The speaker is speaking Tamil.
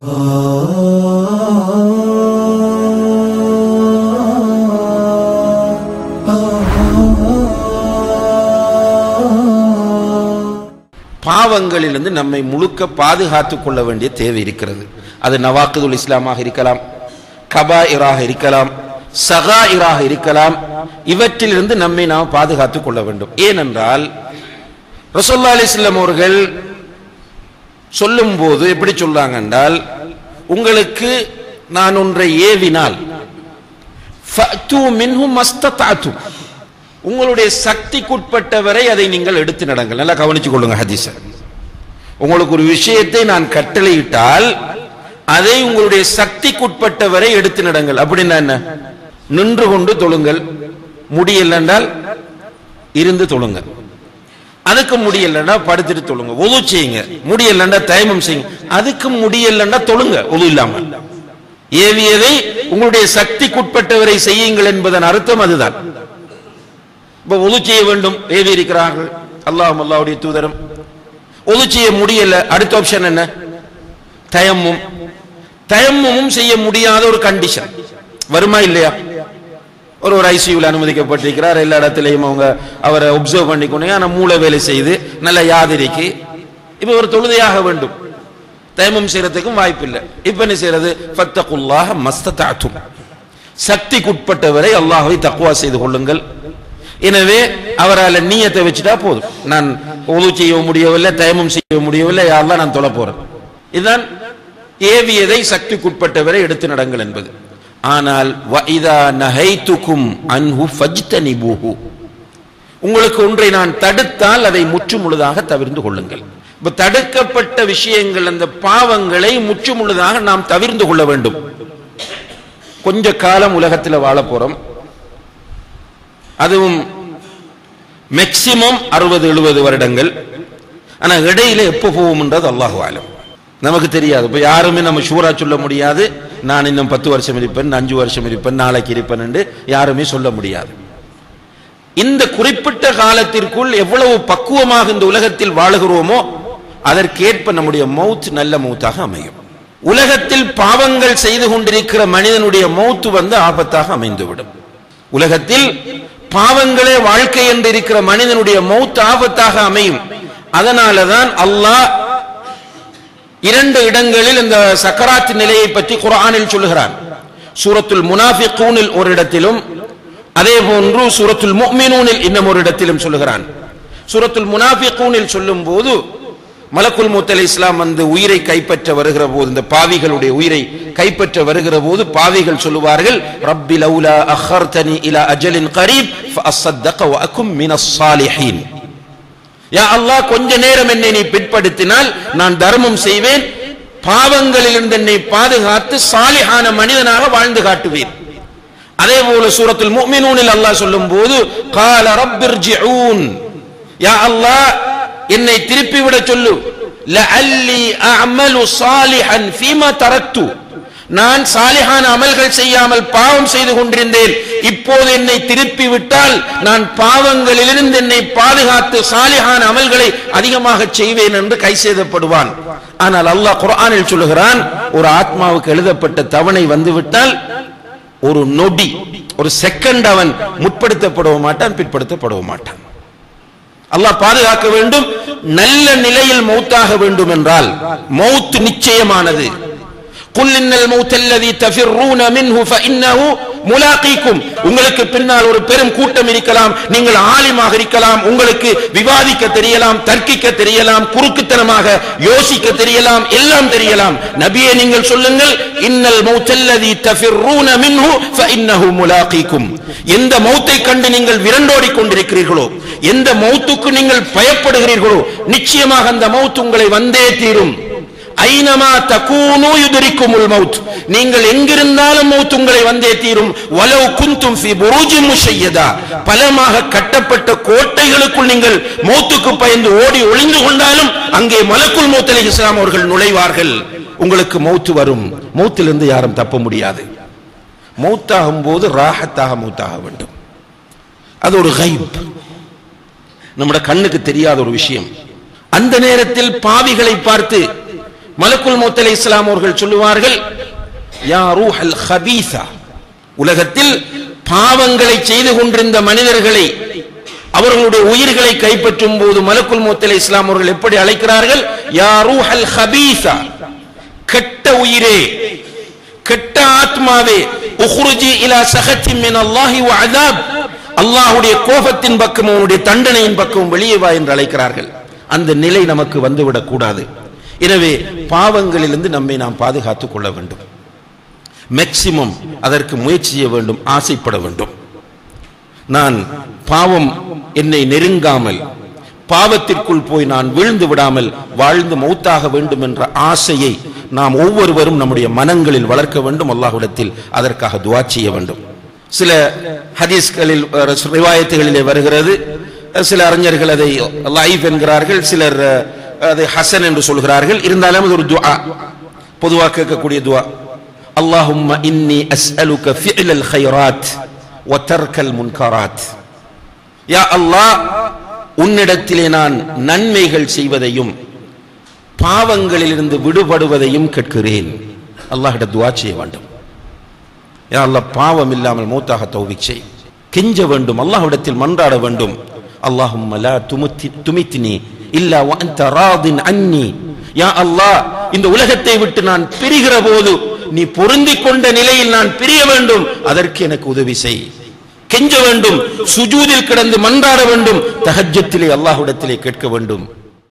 பாவங்களிலிருந்து நம்மை முழுக்க பாதுகாத்துக் கொள்ள வேண்டிய தேவை இருக்கிறது அது நவாக்குதுல் இஸ்லாமாக இருக்கலாம் கபாயிராக இருக்கலாம் சகாயிராக இருக்கலாம் இவற்றிலிருந்து நம்மை நாம் பாதுகாத்துக் கொள்ள வேண்டும் ஏனென்றால் ரசோல்லா அலிஸ்லாம் அவர்கள் சொல்லும் போது எப்படி சொல்றாங்க என்றால் உங்களுக்கு நான் ஒன்றை ஏவினால் ஃபஅத்து மின்ஹு மஸ்ததாத்தும் உங்களுடைய சக்திக்குட்பட்டவரை அதை நீங்கள் எடுத்து நடங்கள் நல்லா கவனிச்சு கொள்ளுங்க ஹதீஸ உங்களுக்கு ஒரு விஷயத்தை நான் கட்டளையிட்டால் அதை உங்களுடைய சக்திக்குட்பட்டவரை எடுத்து நடங்கள் அப்படின்னா என்ன நின்று கொண்டு தொழுங்கள் முடியல என்றால் இருந்து தொழுங்க அதுக்கு முடியலன்னா படுத்துட்டு தொழுங்க ஒது செய்யுங்க முடியலன்னா தயமம் செய்யுங்க அதுக்கு முடியலன்னா தொழுங்க ஒது இல்லாம ஏவியதை உங்களுடைய சக்திக்குட்பட்டவரை செய்யுங்கள் என்பதன் அர்த்தம் அதுதான் இப்ப ஒது செய்ய வேண்டும் ஏவி இருக்கிறார்கள் அல்லாஹ் அல்லாவுடைய தூதரம் ஒது செய்ய முடியல அடுத்த ஆப்ஷன் என்ன தயம்மும் தயம்மும் செய்ய முடியாத ஒரு கண்டிஷன் வருமா இல்லையா ஒரு ஒரு ஐசியூவில் அனுமதிக்கப்பட்டிருக்கிறார் எல்லா இடத்துலையும் அவங்க அவரை ஒப்சர்வ் பண்ணிக்கொண்டு ஆனால் மூளை வேலை செய்து நல்ல யாதிரிக்கு இப்போ ஒரு தொழுதையாக வேண்டும் தயமம் செய்யறதுக்கும் வாய்ப்பு இல்லை இப்ப என்ன செய்யறது ஃபத்தகுல்லாஹ மஸ்ததாத்தும் சக்திக்குட்பட்டவரை அல்லாஹ்வை தக்குவா செய்து கொள்ளுங்கள் எனவே அவரால் நீயத்தை வச்சுட்டா போதும் நான் உதவு செய்ய முடியவில்லை தயமம் செய்ய முடியவில்லை யாரெல்லாம் நான் தொலை போறேன் இதுதான் ஏவியதை சக்திக்குட்பட்டவரை எடுத்து நடங்கள் என்பது ஆனால் வஇதா நஹைத்துக்கும் அன்ஹு ஃபஜ்தனிபூஹு உங்களுக்கு ஒன்றை நான் தடுத்தால் அதை முற்று முழுதாக தவிர்ந்து கொள்ளுங்கள் இப்ப தடுக்கப்பட்ட விஷயங்கள் அந்த பாவங்களை முற்று முழுதாக நாம் தவிர்ந்து கொள்ள வேண்டும் கொஞ்ச காலம் உலகத்தில் வாழ போறோம் அதுவும் மேக்சிமம் அறுபது எழுபது வருடங்கள் ஆனா இடையில எப்போ போவோம்ன்றது அல்லாஹ் ஆலம் நமக்கு தெரியாது இப்ப யாருமே நம்ம ஷூரா சொல்ல முடியாது நான் இன்னும் பத்து வருஷம் இருப்பேன் அஞ்சு வருஷம் இருப்பேன் நாளைக்கு இருப்பேன் என்று யாருமே சொல்ல முடியாது இந்த குறிப்பிட்ட காலத்திற்குள் எவ்வளவு பக்குவமாக இந்த உலகத்தில் வாழுகிறோமோ அதற்கேற்ப நம்முடைய மௌத் நல்ல மௌத்தாக அமையும் உலகத்தில் பாவங்கள் செய்து கொண்டிருக்கிற மனிதனுடைய மௌத்து வந்து ஆபத்தாக அமைந்துவிடும் உலகத்தில் பாவங்களே வாழ்க்கை என்று இருக்கிற மனிதனுடைய மௌத் ஆபத்தாக அமையும் அதனாலதான் அல்லாஹ் இரண்டு இடங்களில் இந்த சக்கராத் நிலையை பற்றி குர்ஆனில் சொல்லுகிறான் சூரத்துல் முனாஃபிகூனில் ஒரு இடத்திலும் அதே போன்று சூரத்துல் முஃமினூனில் இன்னும் ஒரு இடத்திலும் சொல்லுகிறான் சூரத்துல் முனாஃபிகூனில் சொல்லும் போது மலக்குல் மூத்தல் இஸ்லாம் வந்து உயிரை கைப்பற்ற வருகிற போது இந்த பாவிகளுடைய உயிரை கைப்பற்ற வருகிற போது பாவிகள் சொல்லுவார்கள் ரப்பி லௌலா அஹர்தனி இலா அஜலின் கரீப் ஃபஅஸ்ஸத்தக வ அகும் மினஸ் சாலிஹீன் யா அல்லாஹ் கொஞ்ச நேரம் என்னை நீ பிற்படுத்தினால் நான் தர்மம் செய்வேன் பாவங்களில் இருந்து என்னை பாதுகாத்து சாலிஹான மனிதனாக வாழ்ந்து காட்டுவேன் அதே போல சூரத்துல் முஃமினூனில் அல்லாஹ் சொல்லும் போது கால ரப்பிர்ஜிஊன் யா அல்லாஹ் என்னை திருப்பி விட சொல்லு லஅல்லி அஅமலு சாலிஹன் ஃபீமா தரக்து நான் சாலிஹான அமல்கள் செய்யாமல் பாவம் செய்து கொண்டிருந்தேன் இப்போது என்னை திருப்பி விட்டால் நான் பாவங்களிலிருந்து என்னை பாதுகாத்து சாலிஹான அமல்களை அதிகமாக செய்வேன் என்று கை செய்தப்படுவான் ஆனால் அல்லாஹ் குர்ஆனில் சொல்லுகிறான் ஒரு ஆத்மாவுக்கு எழுதப்பட்ட தவணை வந்துவிட்டால் ஒரு நொடி ஒரு செகண்ட் அவன் முற்படுத்தப்படவும் மாட்டான் பிற்படுத்தப்படவும் மாட்டான் அல்லாஹ் பாதுகாக்க வேண்டும் நல்ல நிலையில் மௌத்தாக வேண்டும் என்றால் மௌத் நிச்சயமானது قل ان الموت الذي تفرون منه فانه முலாக்கீக்கும் உங்களுக்கு பின்னால் ஒரு பெரும் கூட்டம் இருக்கலாம் நீங்கள் ஆலிமாக இருக்கலாம் உங்களுக்கு விவாதிக்க தெரியலாம் தர்க்கிக்க தெரியலாம் குறுக்குத்தனமாக யோசிக்க தெரியலாம் எல்லாம் தெரியலாம் நபியே நீங்கள் சொல்லுங்கள் இன்னல் மௌத்தல்லதி தஃபிர்ரூன மின்ஹு ஃபஇன்னஹு முலாக்கீக்கும் எந்த மௌத்தை கண்டு நீங்கள் விரண்டோடி கொண்டிருக்கிறீர்களோ எந்த மௌத்துக்கு நீங்கள் பயப்படுகிறீர்களோ நிச்சயமாக அந்த மௌத் உங்களை வந்தே தீரும் ஐனமா தகூனு யுதரிக்குமுல் மௌத் நீங்கள் எங்கிருந்தாலும் மௌத் உங்களை வந்தே தீரும் வலவு குந்தும் ஃபி புரூஜி முஷையதா பலமாக கட்டப்பட்ட கோட்டைகளுக்குள் நீங்கள் மௌத்துக்கு பயந்து ஓடி ஒளிந்து கொண்டாலும் அங்கே மலக்குல் மௌத் அலி இஸ்லாம் அவர்கள் நுழைவார்கள் உங்களுக்கு மௌத்து வரும் மௌத்திலிருந்து யாரும் தப்ப முடியாது மௌத்தாகும் போது ராஹத்தாக மௌத்தாக வேண்டும் அது ஒரு கைப் நம்முடைய கண்ணுக்கு தெரியாத ஒரு விஷயம் அந்த நேரத்தில் பாவிகளை பார்த்து மலக்குல் மௌத் அலை இஸ்லாம் அவர்கள் சொல்லுவார்கள் யா ரூஹல் ஹபீசா உலகத்தில் பாவங்களை செய்து கொண்டிருந்த மனிதர்களை அவர்களுடைய உயிர்களை கைப்பற்றும் போது மலக்குல் மௌத் அலை இஸ்லாம் அவர்கள் எப்படி அழைக்கிறார்கள் யா ரூஹல் ஹபீசா கெட்ட உயிரே கெட்ட ஆத்மாவே உஹ்ருஜி இலா சஹத்தி மின் அல்லாஹி வ அதாப் அல்லாஹ்வுடைய கோபத்தின் பக்கம் அவனுடைய தண்டனையின் பக்கம் வெளியே வா என்று அழைக்கிறார்கள் அந்த நிலை நமக்கு வந்துவிடக் கூடாது எனவே பாவங்களிலிருந்து நம்மை நாம் பாதுகாத்துக் கொள்ள வேண்டும் மேக்சிமம் அதற்கு முயற்சி செய்ய வேண்டும் ஆசைப்பட வேண்டும் நான் பாவம் என்னை நெருங்காமல் பாவத்திற்குள் போய் நான் வீழ்ந்து விடாமல் வாழ்ந்து மௌத்தாக வேண்டும் என்ற ஆசையை நாம் ஒவ்வொருவரும் நம்முடைய மனங்களில் வளர்க்க வேண்டும் அல்லாஹ்விடத்தில் அதற்காக துவா செய்ய வேண்டும் சில ஹதீஸ்களில் அஹ், ரிவாயத்துகளிலே வருகிறது அஹ், சில அறிஞர்கள் அதை லைஃப் என்கிறார்கள் சிலர் அஹ், அதை ஹசன் என்று சொல்கிறார்கள் இருந்தாலும் அது ஒரு துஆ பொதுவாக கேட்கக்கூடிய துஆ அல்லாஹும்ம இன்னி அஸ்அலுக ஃபிஅலல் கைராத் வ தர்க்கல் முன்கராத் யா அல்லாஹ் உன்னிடத்திலே நான் நன்மைகள் செய்வதையும் பாவங்களிலிருந்து விடுபடுவதையும் கேட்கிறேன் அல்லாஹ்விட துஆ செய்ய வேண்டும் யா அல்லாஹ் பாவம் இல்லாமல் மூத்தாக தௌபிக் செய் கெஞ்ச வேண்டும் அல்லாஹ்விடத்தில் மன்றாட வேண்டும் அல்லாஹும்ம லா துமுத்தி துமித்னி இல்லா வ அன்த ராதின் அன்னி யா அல்லாஹ் இந்த உலகத்தை விட்டு நான் பிரிகிற போது நீ பொருந்திக் கொண்ட நிலையில் நான் பிரிய வேண்டும் அதற்கு எனக்கு உதவி செய் கெஞ்ச வேண்டும் சுஜூதில் கிடந்து மன்றாட வேண்டும் தஹஜ்ஜத்திலே அல்லாஹ்விடத்திலே கேட்க வேண்டும்